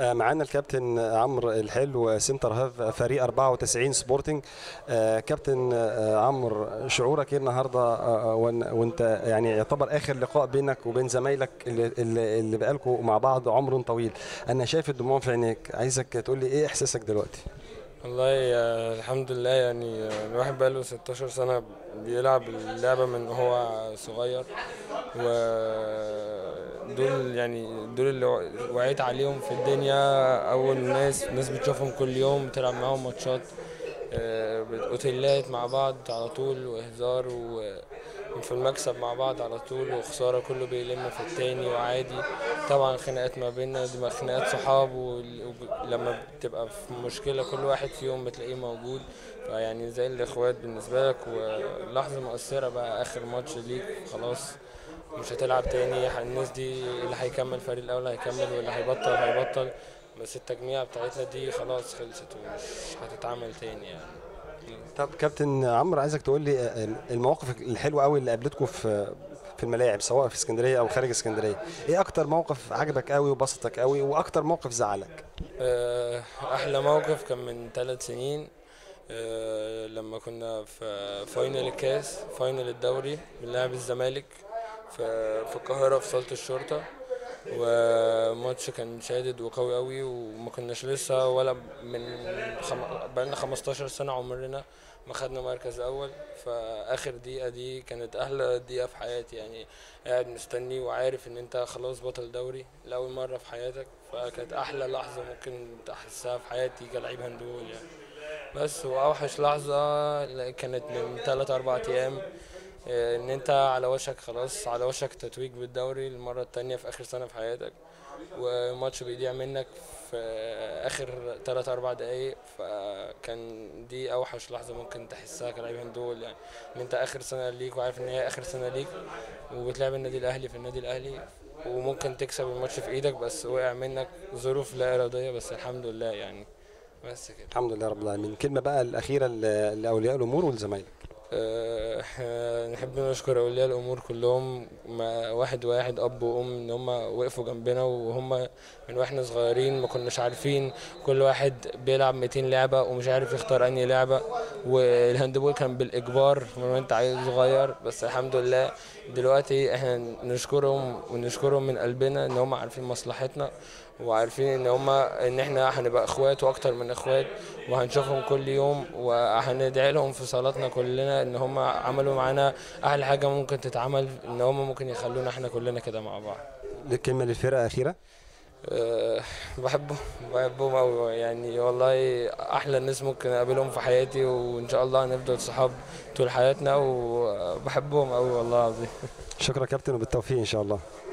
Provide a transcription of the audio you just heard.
آه، معانا الكابتن عمرو الحلو سنتر هاف فريق 94 سبورتنج آه، كابتن آه، عمرو شعورك ايه النهارده آه، وإن- وانت يعني يعتبر اخر لقاء بينك وبين زمايلك اللي, اللي اللي بقالكم مع بعض عمر طويل انا شايف الدموع في عينيك عايزك تقول لي ايه احساسك دلوقتي والله آه، الحمد لله يعني آه، الواحد بقاله 16 سنة بيلعب اللعبة من هو صغير ودول يعني دول اللي وع- وعيت عليهم في الدنيا أول ناس ناس بتشوفهم كل يوم بتلعب معاهم ماتشات آه، اوتيلات مع بعض على طول وهزار و في المكسب مع بعض على طول وخسارة كله بيلم في التاني وعادي طبعا خناقات ما بيننا دي خناقات صحاب ولما بتبقى في مشكلة كل واحد فيهم بتلاقيه موجود فيعني زي الإخوات بالنسبة لك ولحظة مؤثرة بقى آخر ماتش ليك خلاص مش هتلعب تاني الناس دي اللي هيكمل الفريق الأول هيكمل واللي هيبطل هيبطل بس التجميع بتاعتنا دي خلاص خلصت ومش هتتعمل تاني يعني طب كابتن عمرو عايزك تقول لي آه، المواقف الحلوه قوي اللي قابلتكم في في الملاعب سواء في اسكندريه او خارج اسكندريه ايه اكتر موقف عجبك قوي وبسطك قوي واكتر موقف زعلك آه، احلى موقف كان من ثلاث سنين آه، لما كنا في فاينل الكاس فاينل الدوري بنلعب الزمالك في في القاهره في صاله الشرطه وماتش كان شادد وقوي قوي وما كناش لسه ولا من خم... بقالنا 15 سنه عمرنا ما خدنا مركز اول فاخر دقيقه دي كانت احلى دقيقه في حياتي يعني قاعد مستني وعارف ان انت خلاص بطل دوري لاول مره في حياتك فكانت احلى لحظه ممكن تحسها في حياتي كلاعب هاندبول يعني بس واوحش لحظه كانت من 3 4 ايام آه، ان انت على وشك خلاص على وشك تتويج بالدوري المره التانية في اخر سنه في حياتك وماتش بيضيع منك في اخر 3 4 دقايق فكان دي اوحش لحظه ممكن تحسها كلاعب هاندبول يعني ان انت اخر سنه ليك وعارف ان هي اخر سنه ليك وبتلعب النادي الاهلي في النادي الاهلي وممكن تكسب الماتش في ايدك بس وقع منك ظروف لا اراديه بس الحمد لله يعني بس كده الحمد لله رب العالمين كلمه بقى الاخيره ل- لاولياء الامور ولزمايلك آه، نحب نشكر اولياء الامور كلهم ما- واحد واحد اب وام ان هم وقفوا جنبنا وهم من واحنا صغيرين ما كناش عارفين كل واحد بيلعب 200 لعبه ومش عارف يختار انهي لعبه والهاندبول كان بالاجبار من وانت عيل صغير بس الحمد لله دلوقتي احنا نشكرهم ونشكرهم من قلبنا ان هم عارفين مصلحتنا وعارفين ان هم ان احنا هنبقى اخوات واكتر من اخوات وهنشوفهم كل يوم وهندعي لهم في صلاتنا كلنا ان هم عملوا معانا احلى حاجه ممكن تتعمل ان هم ممكن يخلونا احنا كلنا كده مع بعض كلمه للفرقه اخيره أه بحبهم بحبهم أوي يعني والله أحلى ناس ممكن أقابلهم في حياتي وإن شاء الله هنفضل صحاب طول حياتنا وبحبهم أوي والله العظيم شكرا كابتن وبالتوفيق ان شاء الله